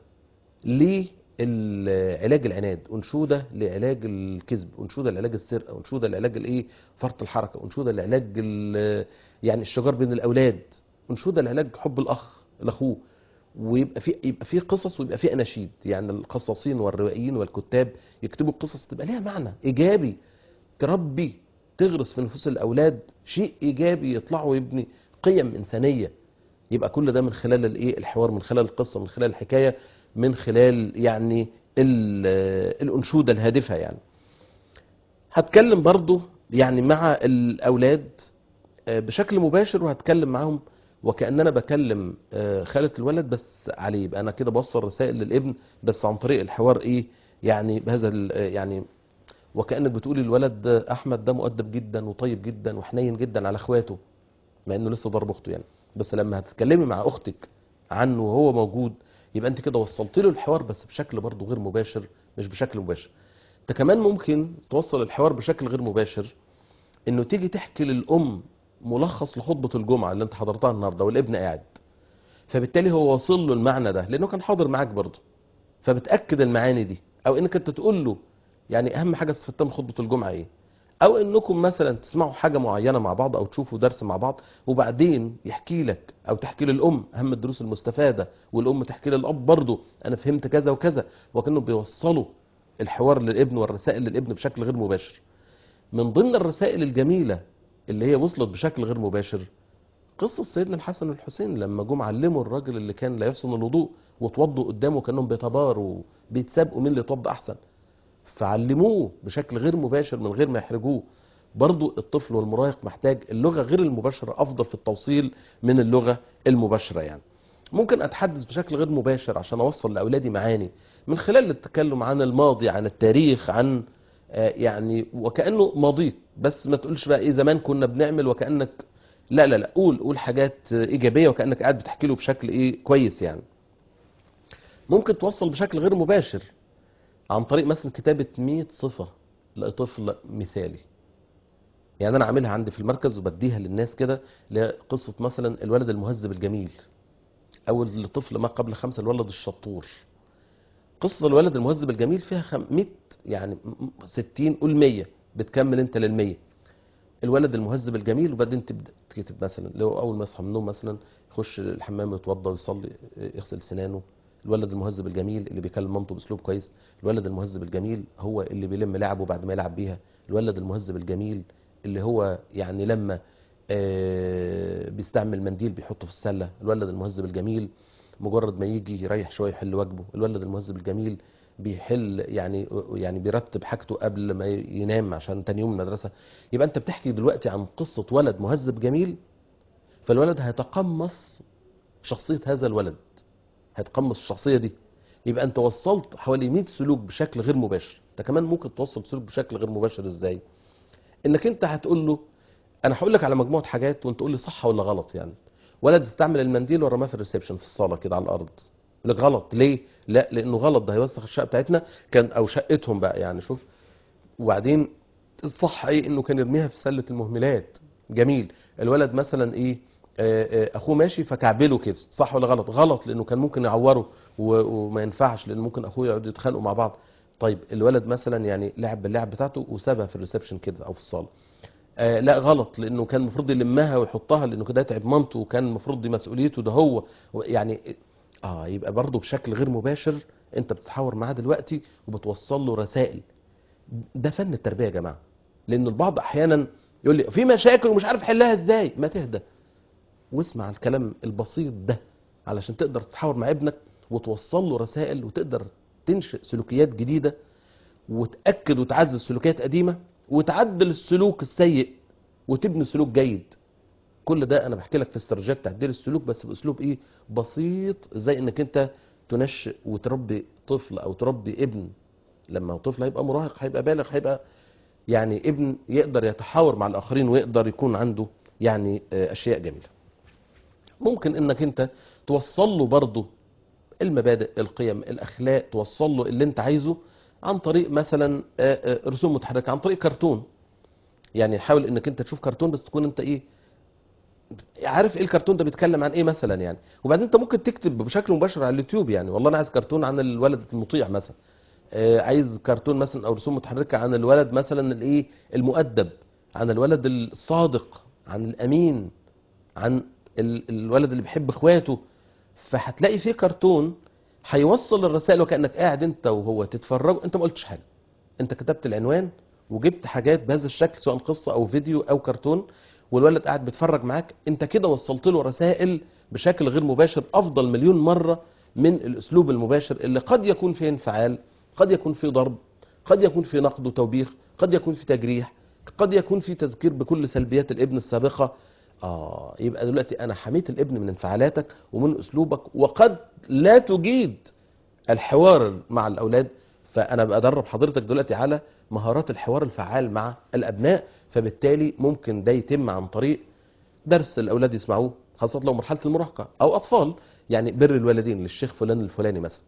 Speaker 1: لعلاج العناد انشودة لعلاج الكذب انشودة لعلاج السرقة انشودة لعلاج الايه فرط الحركة انشودة لعلاج ال- يعني الشجار بين الاولاد انشودة لعلاج حب الاخ لاخوه ويبقى في يبقى في قصص ويبقى في اناشيد يعني القصاصين والروائيين والكتاب يكتبوا قصص تبقى ليها معنى ايجابي تربي تغرس في نفوس الاولاد شيء ايجابي يطلعوا يبني قيم انسانيه يبقى كل ده من خلال الايه الحوار من خلال القصه من خلال الحكايه من خلال يعني ال- الانشوده الهادفه يعني هتكلم برضو يعني مع الاولاد آه، بشكل مباشر وهتكلم معاهم وكأننا بكلم آه، خالة الولد بس عليه يبقى انا كده بوصل رسائل للابن بس عن طريق الحوار ايه يعني بهذا ال- آه، يعني وكأنك بتقولي الولد ده احمد ده مؤدب جدا وطيب جدا وحنين جدا على اخواته مع انه لسه ضرب اخته يعني بس لما هتتكلمي مع اختك عنه وهو موجود يبقى انت كده وصلت له الحوار بس بشكل برضه غير مباشر مش بشكل مباشر انت كمان ممكن توصل الحوار بشكل غير مباشر انه تيجي تحكي للام ملخص لخطبه الجمعه اللي انت حضرتها النهارده والابن قاعد فبالتالي هو واصل له المعنى ده لانه كان حاضر معاك برضه فبتاكد المعاني دي او انك انت تقول له يعني اهم حاجه استفدتها من خطبه الجمعه ايه او انكم مثلا تسمعوا حاجه معينه مع بعض او تشوفوا درس مع بعض وبعدين يحكي لك او تحكي للام اهم الدروس المستفاده والام تحكي للاب برضه انا فهمت كذا وكذا وكانوا بيوصلوا الحوار للابن والرسائل للابن بشكل غير مباشر من ضمن الرسائل الجميله اللي هي وصلت بشكل غير مباشر قصة سيدنا الحسن والحسين لما جم علموا الراجل اللي كان لا يحسن الوضوء وتوضوا قدامه كانهم بيتباروا بيتسابقوا مين اللي يتوضا احسن فعلموه بشكل غير مباشر من غير ما يحرجوه برضو الطفل والمراهق محتاج اللغة غير المباشرة أفضل في التوصيل من اللغة المباشرة يعني ممكن أتحدث بشكل غير مباشر عشان أوصل لأولادي معاني من خلال التكلم عن الماضي عن التاريخ عن آه، يعني وكأنه ماضيك بس ما تقولش بقى إيه زمان كنا بنعمل وكأنك لا لا لا قول قول حاجات آه، إيجابية وكأنك قاعد بتحكي له بشكل إيه كويس يعني ممكن توصل بشكل غير مباشر عن طريق مثلا كتابة 100 صفة لطفل مثالي يعني انا عاملها عندي في المركز وبديها للناس كده لقصة مثلا الولد المهذب الجميل او الطفل ما قبل خمسة الولد الشطور قصة الولد المهذب الجميل فيها خم... 100 يعني م- م- 60 قول 100 بتكمل انت لل 100 الولد المهذب الجميل وبعدين تبدا تكتب مثلا لو اول ما يصحى من النوم مثلا يخش الحمام يتوضا ويصلي يغسل سنانه الولد المهذب الجميل اللي بيكلم مامته باسلوب كويس الولد المهذب الجميل هو اللي بيلم لعبه بعد ما يلعب بيها الولد المهذب الجميل اللي هو يعني لما آه، بيستعمل منديل بيحطه في السله الولد المهذب الجميل مجرد ما يجي يريح شويه يحل واجبه الولد المهذب الجميل بيحل يعني يعني بيرتب حاجته قبل ما ينام عشان تاني يوم المدرسه يبقى انت بتحكي دلوقتي عن قصه ولد مهذب جميل فالولد هيتقمص شخصيه هذا الولد هيتقمص الشخصيه دي يبقى انت وصلت حوالي 100 سلوك بشكل غير مباشر انت كمان ممكن توصل سلوك بشكل غير مباشر ازاي انك انت هتقول له انا هقول لك على مجموعه حاجات وانت تقول لي صح ولا غلط يعني ولد استعمل المنديل ورماه في الريسبشن في الصاله كده على الارض يقول لك غلط ليه لا لانه غلط ده هيوسخ الشقه بتاعتنا كان او شقتهم بقى يعني شوف وبعدين الصح ايه انه كان يرميها في سله المهملات جميل الولد مثلا ايه آه، آه، اخوه ماشي فكعبله كده صح ولا غلط غلط لانه كان ممكن يعوره و- وما ينفعش لان ممكن اخوه يقعدوا يتخانقوا مع بعض طيب الولد مثلا يعني لعب باللعب بتاعته وسابها في الريسبشن كده او في الصاله آه لا غلط لانه كان المفروض يلمها ويحطها لانه كده يتعب مامته وكان المفروض دي مسؤوليته ده هو يعني اه يبقى برضه بشكل غير مباشر انت بتتحاور معاه دلوقتي وبتوصل له رسائل ده فن التربيه يا جماعه لان البعض احيانا يقول لي في مشاكل ومش عارف حلها ازاي ما تهدى واسمع الكلام البسيط ده علشان تقدر تتحاور مع ابنك وتوصل له رسائل وتقدر تنشئ سلوكيات جديده وتاكد وتعزز سلوكيات قديمه وتعدل السلوك السيء وتبني سلوك جيد كل ده انا بحكي لك في استراتيجيات تعديل السلوك بس باسلوب ايه بسيط زي انك انت تنشئ وتربي طفل او تربي ابن لما طفل هيبقى مراهق هيبقى بالغ هيبقى يعني ابن يقدر يتحاور مع الاخرين ويقدر يكون عنده يعني آه، اشياء جميله ممكن انك انت توصل له برضه المبادئ القيم الاخلاق توصل له اللي انت عايزه عن طريق مثلا آه، آه، رسوم متحركه عن طريق كرتون يعني حاول انك انت تشوف كرتون بس تكون انت ايه عارف ايه الكرتون ده بيتكلم عن ايه مثلا يعني وبعدين انت ممكن تكتب بشكل مباشر على اليوتيوب يعني والله انا عايز كرتون عن الولد المطيع مثلا آه، عايز كرتون مثلا او رسوم متحركه عن الولد مثلا الايه المؤدب عن الولد الصادق عن الامين عن ال- الولد اللي بيحب اخواته فهتلاقي فيه كرتون هيوصل الرسائل وكانك قاعد انت وهو تتفرجوا انت ما قلتش حاجه انت كتبت العنوان وجبت حاجات بهذا الشكل سواء قصه او فيديو او كرتون والولد قاعد بيتفرج معاك انت كده وصلت له رسائل بشكل غير مباشر افضل مليون مره من الاسلوب المباشر اللي قد يكون فيه انفعال قد يكون فيه ضرب قد يكون فيه نقد وتوبيخ قد يكون فيه تجريح قد يكون فيه تذكير بكل سلبيات الابن السابقه اه يبقى دلوقتي انا حميت الابن من انفعالاتك ومن اسلوبك وقد لا تجيد الحوار مع الاولاد فانا بدرب حضرتك دلوقتي على مهارات الحوار الفعال مع الابناء فبالتالي ممكن ده يتم عن طريق درس الاولاد يسمعوه خاصه لو مرحله المراهقه او اطفال يعني بر الوالدين للشيخ فلان الفلاني مثلا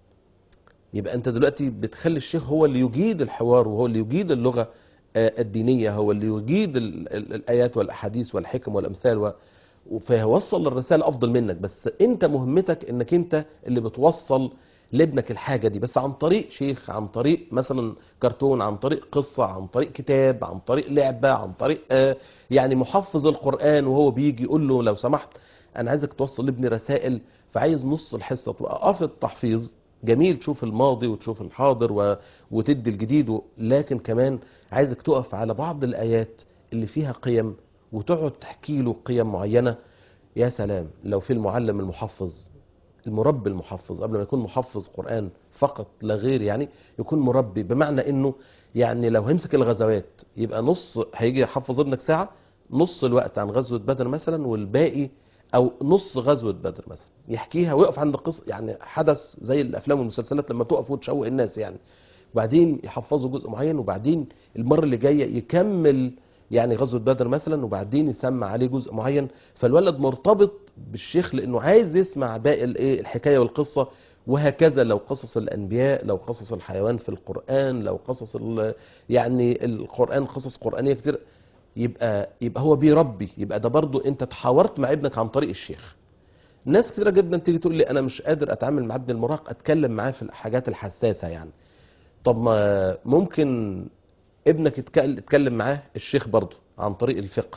Speaker 1: يبقى انت دلوقتي بتخلي الشيخ هو اللي يجيد الحوار وهو اللي يجيد اللغه آه، الدينيه هو اللي يجيد ال- ال- الايات والاحاديث والحكم والامثال و... فيوصل الرساله افضل منك بس انت مهمتك انك انت اللي بتوصل لابنك الحاجه دي بس عن طريق شيخ عن طريق مثلا كرتون عن طريق قصه عن طريق كتاب عن طريق لعبه عن طريق آه، يعني محفظ القران وهو بيجي يقول له لو سمحت انا عايزك توصل لابني رسائل فعايز نص الحصه تبقى اه في التحفيظ جميل تشوف الماضي وتشوف الحاضر و... وتدي الجديد و... لكن كمان عايزك تقف على بعض الايات اللي فيها قيم وتقعد تحكي له قيم معينه يا سلام لو في المعلم المحفظ المربي المحفظ قبل ما يكون محفظ قرآن فقط لا غير يعني يكون مربي بمعنى انه يعني لو هيمسك الغزوات يبقى نص هيجي يحفظ ابنك ساعة نص الوقت عن غزوة بدر مثلا والباقي او نص غزوة بدر مثلا يحكيها ويقف عند قصة يعني حدث زي الافلام والمسلسلات لما تقف وتشوق الناس يعني وبعدين يحفظوا جزء معين وبعدين المرة اللي جاية يكمل يعني غزوة بدر مثلا وبعدين يسمع عليه جزء معين فالولد مرتبط بالشيخ لانه عايز يسمع باقي الايه الحكايه والقصه وهكذا لو قصص الانبياء لو قصص الحيوان في القران لو قصص ال- يعني القران قصص قرانيه كتير يبقى يبقى هو بيربي يبقى ده برضو انت تحاورت مع ابنك عن طريق الشيخ ناس كتيره جدا تيجي تقول لي انا مش قادر اتعامل مع ابني المراهق اتكلم معاه في الحاجات الحساسه يعني طب ما ممكن ابنك يتكل- يتكلم معاه الشيخ برضه عن طريق الفقه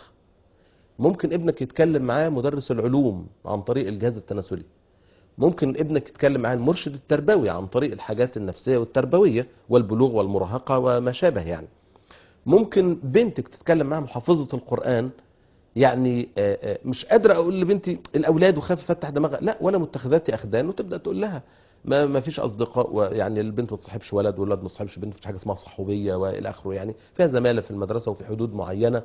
Speaker 1: ممكن ابنك يتكلم معاه مدرس العلوم عن طريق الجهاز التناسلي ممكن ابنك يتكلم معاه المرشد التربوي عن طريق الحاجات النفسية والتربوية والبلوغ والمراهقة وما شابه يعني ممكن بنتك تتكلم معاها محافظة القرآن يعني آه، آه، مش قادرة أقول لبنتي الأولاد وخاف فتح دماغها لا ولا متخذاتي أخدان وتبدأ تقول لها ما ما فيش أصدقاء ويعني البنت ما تصاحبش ولد والولد ما تصاحبش بنت مفيش حاجة اسمها صحوبية وإلى آخره يعني فيها زمالة في المدرسة وفي حدود معينة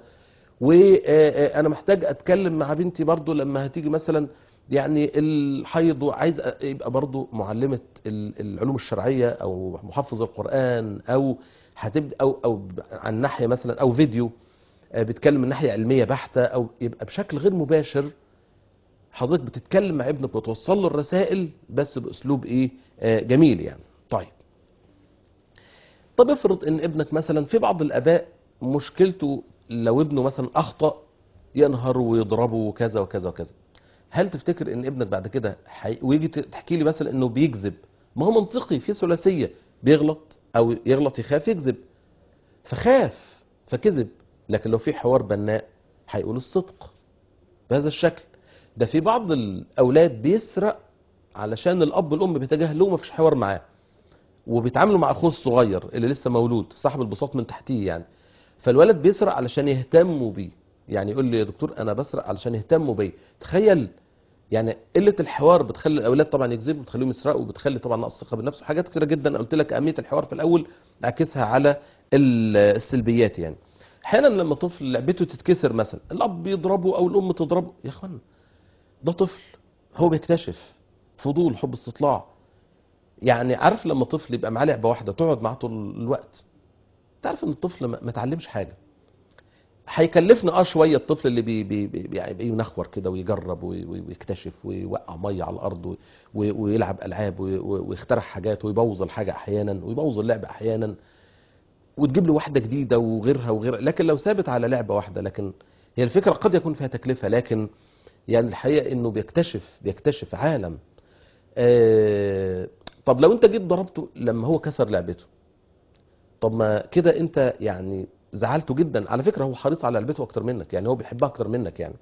Speaker 1: وانا محتاج اتكلم مع بنتي برضو لما هتيجي مثلا يعني الحيض وعايز أ- يبقى برضو معلمة ال- العلوم الشرعية او محفظ القرآن او هتبدا او او عن ناحية مثلا او فيديو آه، بيتكلم من ناحية علمية بحتة او يبقى بشكل غير مباشر حضرتك بتتكلم مع ابنك وتوصل له الرسائل بس باسلوب ايه آه جميل يعني طيب طب افرض ان ابنك مثلا في بعض الاباء مشكلته لو ابنه مثلا اخطا ينهر ويضربه وكذا وكذا وكذا هل تفتكر ان ابنك بعد كده حي... ويجي تحكي لي مثلا انه بيكذب ما هو منطقي في ثلاثيه بيغلط او يغلط يخاف يكذب فخاف فكذب لكن لو في حوار بناء هيقول الصدق بهذا الشكل ده في بعض الاولاد بيسرق علشان الاب والام بيتجاهلوه مفيش حوار معاه وبيتعاملوا مع اخوه الصغير اللي لسه مولود صاحب البساط من تحتيه يعني فالولد بيسرق علشان يهتموا بيه يعني يقول لي يا دكتور انا بسرق علشان يهتموا بيا تخيل يعني قله الحوار بتخلي الاولاد طبعا يكذبوا بتخليهم يسرقوا وبتخلي طبعا نقص الثقه بالنفس وحاجات كتيره جدا أنا قلت لك اهميه الحوار في الاول اعكسها على ال- السلبيات يعني احيانا لما طفل لعبته تتكسر مثلا الاب بيضربه او الام تضربه يا اخوانا ده طفل هو بيكتشف فضول حب استطلاع يعني عارف لما طفل يبقى معاه لعبه واحده تقعد معاه طول الوقت تعرف ان الطفل ما ما اتعلمش حاجه هيكلفنا اه شويه الطفل اللي بي بي بي يعني بينخور كده ويجرب وي- وي- ويكتشف ويوقع ميه على الارض وي- وي- ويلعب العاب وي- وي- ويخترع حاجات ويبوظ الحاجه احيانا ويبوظ اللعبه احيانا وتجيب له واحده جديده وغيرها وغيرها لكن لو ثابت على لعبه واحده لكن هي الفكره قد يكون فيها تكلفه لكن يعني الحقيقه انه بيكتشف بيكتشف عالم آه طب لو انت جيت ضربته لما هو كسر لعبته طب ما كده انت يعني زعلته جدا على فكره هو حريص على لعبته اكتر منك يعني هو بيحبها اكتر منك يعني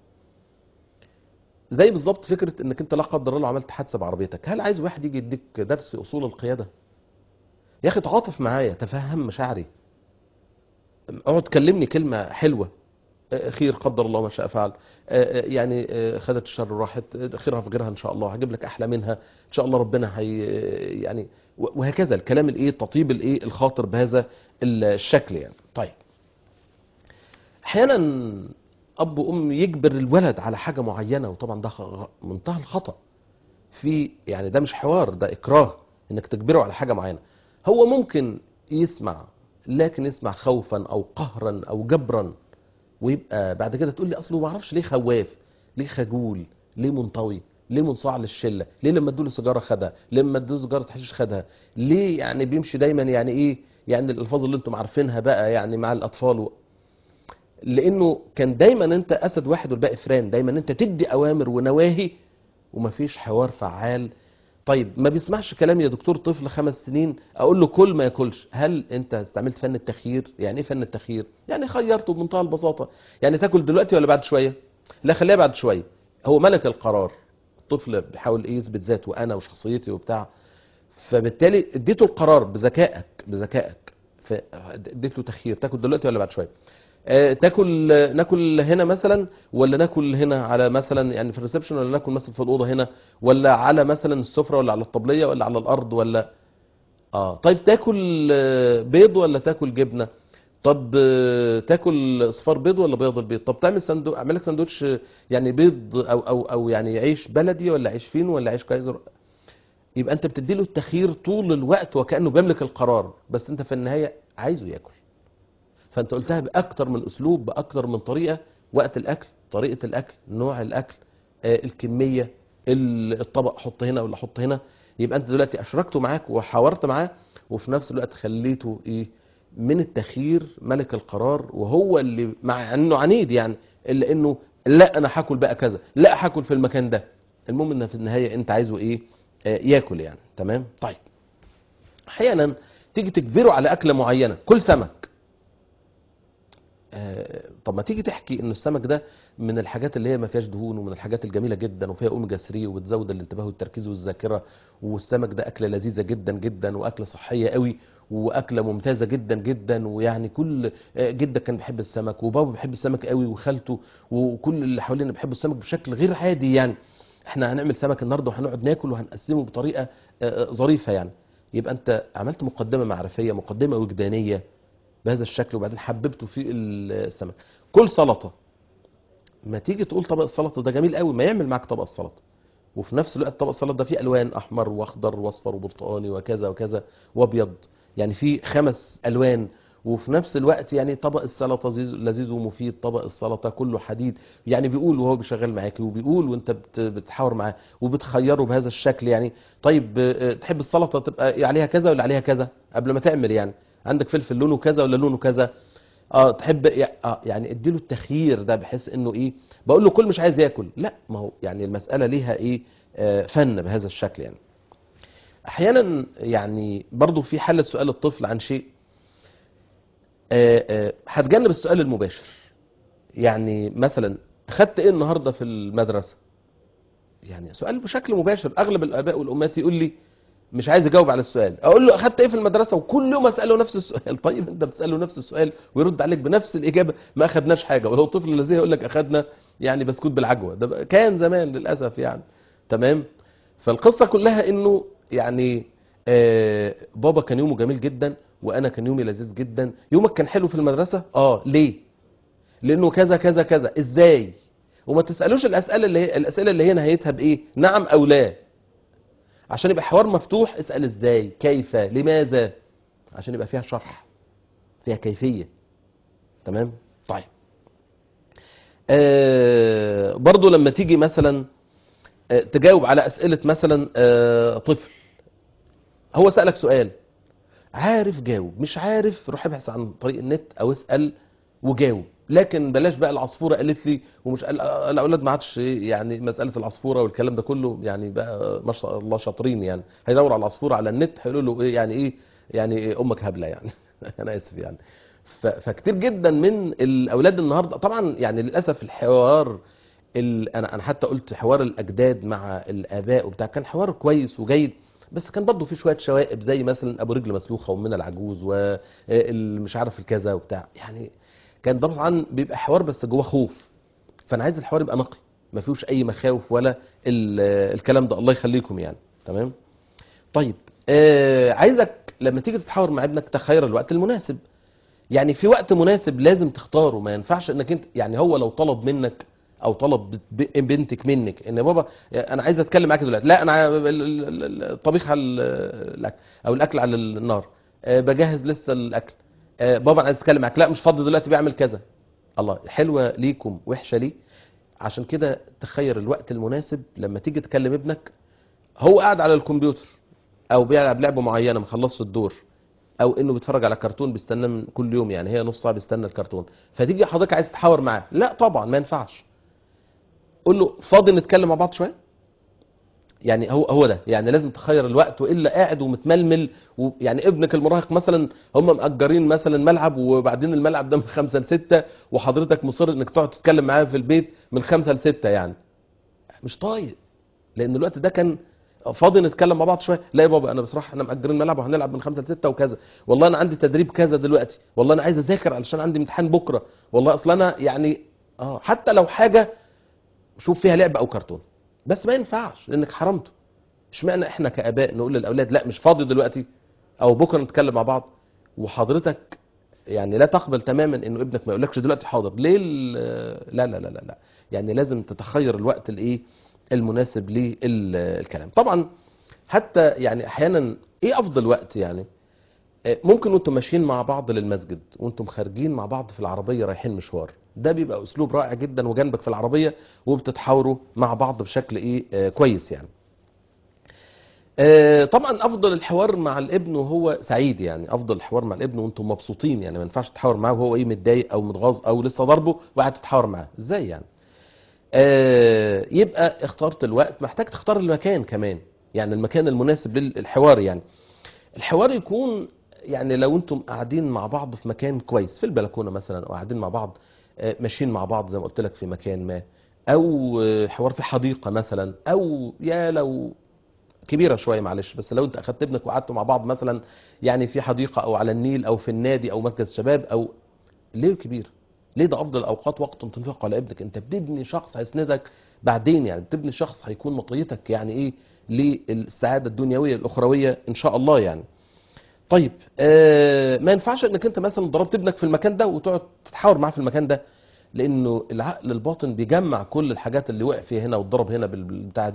Speaker 1: زي بالظبط فكره انك انت لا قدر الله عملت حادثه بعربيتك هل عايز واحد يجي يديك درس في اصول القياده يا اخي تعاطف معايا تفهم مشاعري اقعد كلمني كلمه حلوه آه، خير قدر الله ما شاء فعل آه، آه، يعني آه، خدت الشر وراحت آه، خيرها في غيرها ان شاء الله هجيب لك احلى منها ان شاء الله ربنا هي يعني و- وهكذا الكلام الايه تطيب الايه الخاطر بهذا الشكل يعني طيب احيانا اب وام يجبر الولد على حاجه معينه وطبعا ده خ- منتهى الخطا في يعني ده مش حوار ده اكراه انك تجبره على حاجه معينه هو ممكن يسمع لكن يسمع خوفا او قهرا او جبرا ويبقى بعد كده تقول لي اصله ما اعرفش ليه خواف ليه خجول ليه منطوي ليه منصاع للشله ليه لما ادوله سيجاره خدها ليه لما ادوله سيجاره حشيش خدها ليه يعني بيمشي دايما يعني ايه يعني الالفاظ اللي انتم عارفينها بقى يعني مع الاطفال و... لانه كان دايما انت اسد واحد والباقي فران دايما انت تدي اوامر ونواهي ومفيش حوار فعال طيب ما بيسمعش كلامي يا دكتور طفل خمس سنين اقول له كل ما ياكلش هل انت استعملت فن التخيير يعني ايه فن التخيير يعني خيرته بمنتهى البساطه يعني تاكل دلوقتي ولا بعد شويه لا خليها بعد شويه هو ملك القرار الطفل بيحاول ايه يثبت ذاته وانا وشخصيتي وبتاع فبالتالي اديته القرار بذكائك بذكائك فاديت له تخيير تاكل دلوقتي ولا بعد شويه آه، تاكل آه، ناكل هنا مثلا ولا ناكل هنا على مثلا يعني في الريسبشن ولا ناكل مثلا في الاوضه هنا ولا على مثلا السفره ولا على الطبليه ولا على الارض ولا اه طيب تاكل آه، بيض ولا تاكل جبنه طب آه، تاكل اصفار بيض ولا بيض البيض طب تعمل صندوق اعمل لك سندوتش آه، يعني بيض او او او يعني عيش بلدي ولا عيش فين ولا عيش كايزر يبقى انت بتدي له التخيير طول الوقت وكانه بيملك القرار بس انت في النهايه عايزه ياكل فانت قلتها باكتر من اسلوب باكتر من طريقه وقت الاكل طريقه الاكل نوع الاكل آه، الكميه ال- الطبق حط هنا ولا حط هنا يبقى انت دلوقتي اشركته معاك وحاورت معاه وفي نفس الوقت خليته ايه من التخيير ملك القرار وهو اللي مع انه عنيد يعني الا انه لا انا هاكل بقى كذا لا هاكل في المكان ده المهم ان في النهايه انت عايزه ايه آه، ياكل يعني تمام طيب احيانا تيجي تجبره على اكله معينه كل سمك آه، طب ما تيجي تحكي ان السمك ده من الحاجات اللي هي ما فيهاش دهون ومن الحاجات الجميله جدا وفيها اوميجا 3 وبتزود الانتباه والتركيز والذاكره والسمك ده اكله لذيذه جدا جدا واكله صحيه قوي واكله ممتازه جدا جدا ويعني كل آه، جدك كان بيحب السمك وبابا بيحب السمك قوي وخالته وكل اللي حوالينا بيحبوا السمك بشكل غير عادي يعني احنا هنعمل سمك النهارده وهنقعد ناكل وهنقسمه بطريقه آه، آه، ظريفه يعني يبقى انت عملت مقدمه معرفيه مقدمه وجدانيه بهذا الشكل وبعدين حببته في السمك كل سلطه ما تيجي تقول طبق السلطه ده جميل قوي ما يعمل معاك طبق السلطه وفي نفس الوقت طبق السلطه ده فيه الوان احمر واخضر واصفر وبرتقاني وكذا وكذا وابيض يعني في خمس الوان وفي نفس الوقت يعني طبق السلطه زيز- لذيذ ومفيد طبق السلطه كله حديد يعني بيقول وهو بيشغل معاك وبيقول وانت بت- بتحاور معاه وبتخيره بهذا الشكل يعني طيب آه، تحب السلطه تبقى عليها كذا ولا عليها كذا قبل ما تعمل يعني عندك فلفل لونه كذا ولا لونه كذا اه تحب يع- اه يعني اديله التخيير ده بحيث انه ايه بقول له كل مش عايز ياكل لا ما هو يعني المساله ليها ايه آه فن بهذا الشكل يعني احيانا يعني برضو في حاله سؤال الطفل عن شيء آه، آه، هتجنب السؤال المباشر يعني مثلا اخدت ايه النهارده في المدرسه يعني سؤال بشكل مباشر اغلب الاباء والامهات يقول لي مش عايز اجاوب على السؤال اقول له اخدت ايه في المدرسه وكل يوم اساله نفس السؤال طيب انت بتساله نفس السؤال ويرد عليك بنفس الاجابه ما اخدناش حاجه ولو طفل الذي يقول لك اخدنا يعني بسكوت بالعجوه ده بقى- كان زمان للاسف يعني تمام فالقصه كلها انه يعني آه بابا كان يومه جميل جدا وانا كان يومي لذيذ جدا يومك كان حلو في المدرسه اه ليه لانه كذا كذا كذا ازاي وما تسالوش الاسئله اللي هي الاسئله اللي هي نهايتها بايه نعم او لا عشان يبقى حوار مفتوح اسال ازاي كيف لماذا عشان يبقى فيها شرح فيها كيفيه تمام طيب آه برضو لما تيجي مثلا آه تجاوب على اسئله مثلا آه طفل هو سالك سؤال عارف جاوب مش عارف روح ابحث عن طريق النت او اسال وجاوب لكن بلاش بقى العصفوره قالت لي ومش قال الاولاد ما عادش يعني مساله العصفوره والكلام ده كله يعني بقى ما شاء الله شاطرين يعني هيدور على العصفوره على النت هيقولوا له ايه يعني ايه يعني إيه امك هبله يعني انا اسف يعني ف- فكتير جدا من الاولاد النهارده طبعا يعني للاسف الحوار ال... انا انا حتى قلت حوار الاجداد مع الاباء وبتاع كان حوار كويس وجيد بس كان برضه في شويه شوائب زي مثلا ابو رجل مسلوخه ومن العجوز ومش عارف الكذا وبتاع يعني كان طبعا بيبقى حوار بس جواه خوف فانا عايز الحوار يبقى نقي ما فيهوش اي مخاوف ولا ال- الكلام ده الله يخليكم يعني تمام طيب آه عايزك لما تيجي تتحاور مع ابنك تخير الوقت المناسب يعني في وقت مناسب لازم تختاره ما ينفعش انك انت يعني هو لو طلب منك او طلب ب- بنتك منك ان بابا انا عايز اتكلم معاك دلوقتي لا انا ع- ال- ال- ال- الطبيخ على ال- الاكل او الاكل على النار آه، بجهز لسه الاكل آه، بابا انا عايز اتكلم معاك لا مش فاضي دلوقتي بيعمل كذا الله حلوه ليكم وحشه ليه عشان كده تخير الوقت المناسب لما تيجي تكلم ابنك هو قاعد على الكمبيوتر او بيلعب لعبه معينه ما خلصش الدور او انه بيتفرج على كرتون بيستنى من كل يوم يعني هي نص ساعه بيستنى الكرتون فتيجي حضرتك عايز تحاور معاه لا طبعا ما ينفعش قول له فاضي نتكلم مع بعض شويه يعني هو هو ده يعني لازم تخير الوقت والا قاعد ومتململ و يعني ابنك المراهق مثلا هم مأجرين مثلا ملعب وبعدين الملعب ده من خمسة لستة وحضرتك مصر انك تقعد تتكلم معاه في البيت من خمسة لستة يعني مش طايق لان الوقت ده كان فاضي نتكلم مع بعض شويه لا يا بابا انا بصراحه احنا مأجرين ملعب وهنلعب من خمسة لستة وكذا والله انا عندي تدريب كذا دلوقتي والله انا عايز اذاكر علشان عندي امتحان بكره والله اصل انا يعني اه حتى لو حاجه شوف فيها لعبه او كرتون بس ما ينفعش لانك حرمته اشمعنى احنا كاباء نقول للاولاد لا مش فاضي دلوقتي او بكره نتكلم مع بعض وحضرتك يعني لا تقبل تماما انه ابنك ما يقولكش دلوقتي حاضر ليه ال- لا لا لا لا لا يعني لازم تتخير الوقت الايه المناسب للكلام طبعا حتى يعني احيانا ايه افضل وقت يعني آه، ممكن وانتم ماشيين مع بعض للمسجد وانتم خارجين مع بعض في العربيه رايحين مشوار ده بيبقى اسلوب رائع جدا وجنبك في العربيه وبتتحاوروا مع بعض بشكل ايه آه، كويس يعني آه، طبعا افضل الحوار مع الابن وهو سعيد يعني افضل الحوار مع الابن وانتم مبسوطين يعني ما ينفعش تحاور معاه وهو ايه متضايق او متغاظ او لسه ضربه وقاعد تتحاور معاه ازاي يعني آه، يبقى اخترت الوقت محتاج تختار المكان كمان يعني المكان المناسب للحوار يعني الحوار يكون يعني لو انتم قاعدين مع بعض في مكان كويس في البلكونه مثلا او قاعدين مع بعض آه، ماشيين مع بعض زي ما قلت لك في مكان ما او آه، حوار في حديقه مثلا او يا لو كبيره شويه معلش بس لو انت اخدت ابنك وقعدتوا مع بعض مثلا يعني في حديقه او على النيل او في النادي او مركز شباب او ليه كبير ليه ده افضل الاوقات وقت تنفق على ابنك انت بتبني شخص هيسندك بعدين يعني بتبني شخص هيكون مطيتك يعني ايه للسعاده الدنيويه الاخرويه ان شاء الله يعني طيب آه ما ينفعش انك انت مثلا ضربت ابنك في المكان ده وتقعد تتحاور معاه في المكان ده لانه العقل الباطن بيجمع كل الحاجات اللي وقع فيها هنا واتضرب هنا بال- بالبتاع دي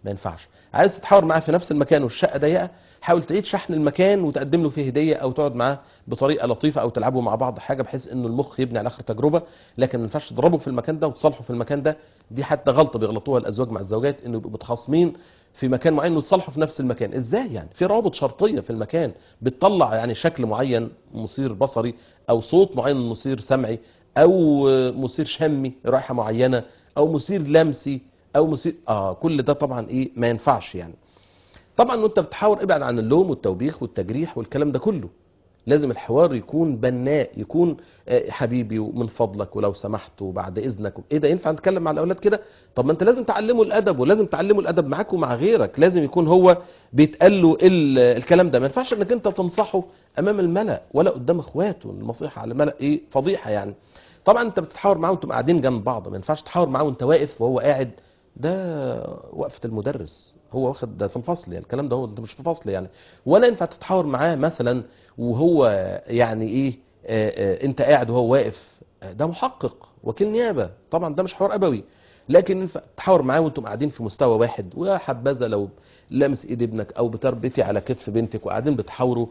Speaker 1: ما ينفعش عايز تتحاور معاه في نفس المكان والشقه ضيقه حاول تعيد شحن المكان وتقدم له فيه هديه او تقعد معاه بطريقه لطيفه او تلعبوا مع بعض حاجه بحيث انه المخ يبني على اخر تجربه لكن ما ينفعش تضربه في المكان ده وتصالحوا في المكان ده دي حتى غلطه بيغلطوها الازواج مع الزوجات انه يبقوا متخاصمين في مكان معين وتصالحوا في نفس المكان ازاي يعني في روابط شرطيه في المكان بتطلع يعني شكل معين مثير بصري او صوت معين مثير سمعي او مثير شمي رائحه معينه او مثير لمسي او مثير اه كل ده طبعا ايه ما ينفعش يعني طبعا وانت بتحاور ابعد عن اللوم والتوبيخ والتجريح والكلام ده كله لازم الحوار يكون بناء يكون آه، حبيبي ومن فضلك ولو سمحت وبعد اذنك ايه ده ينفع نتكلم مع الاولاد كده طب ما انت لازم تعلمه الادب ولازم تعلمه الادب معاك ومع غيرك لازم يكون هو بيتقال له ال- الكلام ده ما ينفعش انك انت تنصحه امام الملا ولا قدام اخواته النصيحه على الملا ايه فضيحه يعني طبعا انت بتتحاور معاه وانتم قاعدين جنب بعض ما ينفعش تحاور معاه وانت واقف وهو قاعد ده وقفه المدرس هو واخد ده في الفصل يعني الكلام ده هو انت مش في فصل يعني ولا ينفع تتحاور معاه مثلا وهو يعني ايه آه آه انت قاعد وهو واقف آه، ده محقق وكيل نيابه طبعا ده مش حوار ابوي لكن ينفع تحاور معاه وانتم قاعدين في مستوى واحد ويا حبذا لو لامس ايد ابنك او بتربتي على كتف بنتك وقاعدين بتحاوروا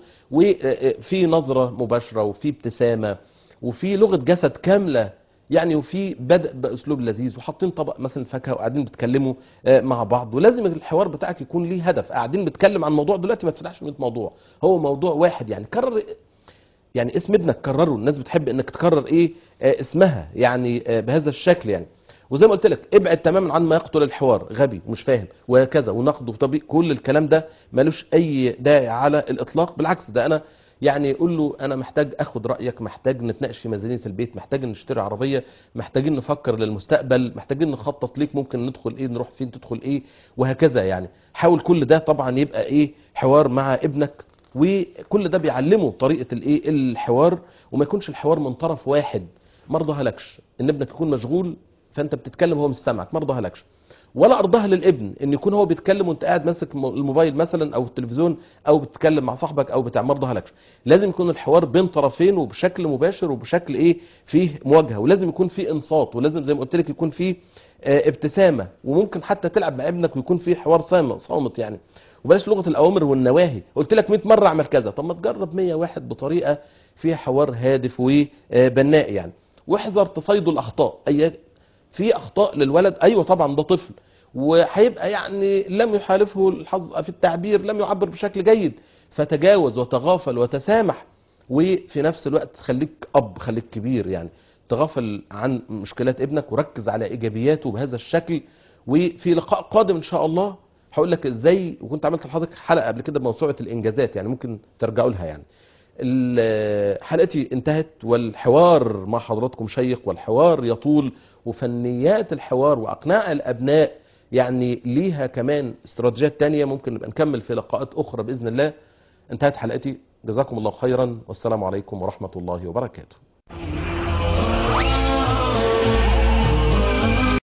Speaker 1: وفي نظره مباشره وفي ابتسامه وفي لغه جسد كامله يعني وفي بدء باسلوب لذيذ وحاطين طبق مثلا فاكهه وقاعدين بتتكلموا آه، مع بعض ولازم الحوار بتاعك يكون ليه هدف قاعدين بتكلم عن موضوع دلوقتي ما تفتحش 100 موضوع هو موضوع واحد يعني كرر يعني اسم ابنك كرره الناس بتحب انك تكرر ايه آه اسمها يعني آه بهذا الشكل يعني وزي ما قلت لك ابعد تماما عن ما يقتل الحوار غبي ومش فاهم وهكذا ونقد وتطبيق كل الكلام ده ملوش اي داعي على الاطلاق بالعكس ده انا يعني قول له انا محتاج اخد رايك محتاج نتناقش في ميزانيه البيت محتاج نشتري عربيه محتاجين نفكر للمستقبل محتاجين نخطط ليك ممكن ندخل ايه نروح فين تدخل ايه وهكذا يعني حاول كل ده طبعا يبقى ايه حوار مع ابنك وكل ده بيعلمه طريقه الايه الحوار وما يكونش الحوار من طرف واحد ما ارضاهالكش ان ابنك يكون مشغول فانت بتتكلم وهو مش سامعك ما ارضاهالكش ولا ارضاها للابن ان يكون هو بيتكلم وانت قاعد ماسك م- الموبايل مثلا او التلفزيون او بتتكلم مع صاحبك او بتاع ما ارضاهالكش لازم يكون الحوار بين طرفين وبشكل مباشر وبشكل ايه فيه مواجهه ولازم يكون فيه انصات ولازم زي ما قلت لك يكون فيه آه، ابتسامه وممكن حتى تلعب مع ابنك ويكون فيه حوار صامت صامت يعني وبلاش لغه الاوامر والنواهي قلت لك 100 مره اعمل كذا طب ما تجرب 101 بطريقه فيها حوار هادف وبناء يعني واحذر تصيد الاخطاء اي في اخطاء للولد ايوه طبعا ده طفل وهيبقى يعني لم يحالفه الحظ في التعبير لم يعبر بشكل جيد فتجاوز وتغافل وتسامح وفي نفس الوقت خليك اب خليك كبير يعني تغافل عن مشكلات ابنك وركز على ايجابياته بهذا الشكل وفي لقاء قادم ان شاء الله هقول لك ازاي وكنت عملت لحضرتك حلقه قبل كده بموسوعه الانجازات يعني ممكن ترجعوا لها يعني ال- حلقتي انتهت والحوار مع حضراتكم شيق والحوار يطول وفنيات الحوار واقناع الابناء يعني ليها كمان استراتيجيات تانية ممكن نبقى نكمل في لقاءات اخرى باذن الله انتهت حلقتي جزاكم الله خيرا والسلام عليكم ورحمه الله وبركاته